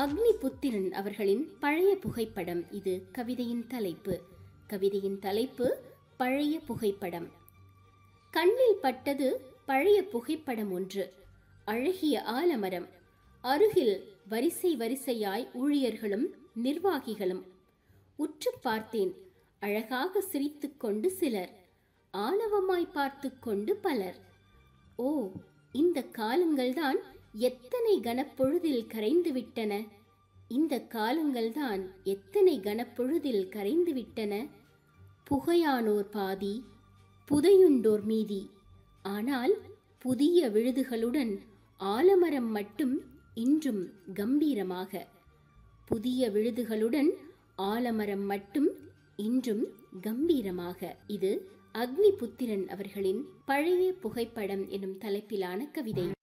அக்னிபுத்திரன் அவர்களின் பழைய புகைப்படம் இது கவிதையின் தலைப்பு கவிதையின் தலைப்பு பழைய புகைப்படம் கண்ணில் பட்டது பழைய புகைப்படம் ஒன்று அழகிய ஆலமரம் அருகில் வரிசை வரிசையாய் ஊழியர்களும் நிர்வாகிகளும் உற்று பார்த்தேன் அழகாக சிரித்துக்கொண்டு சிலர் ஆணவமாய் பார்த்துக் கொண்டு பலர் ஓ இந்த காலங்கள்தான் எத்தனை கனப்பொழுதில் கரைந்து விட்டன இந்த காலங்கள்தான் எத்தனை கனப்பொழுதில் கரைந்து விட்டன புகையானோர் பாதி புதையுண்டோர் மீதி ஆனால் புதிய விழுதுகளுடன் ஆலமரம் மட்டும் இன்றும் கம்பீரமாக புதிய விழுதுகளுடன் ஆலமரம் மட்டும் இன்றும் கம்பீரமாக இது அக்னிபுத்திரன் அவர்களின் பழைய புகைப்படம் எனும் தலைப்பிலான கவிதை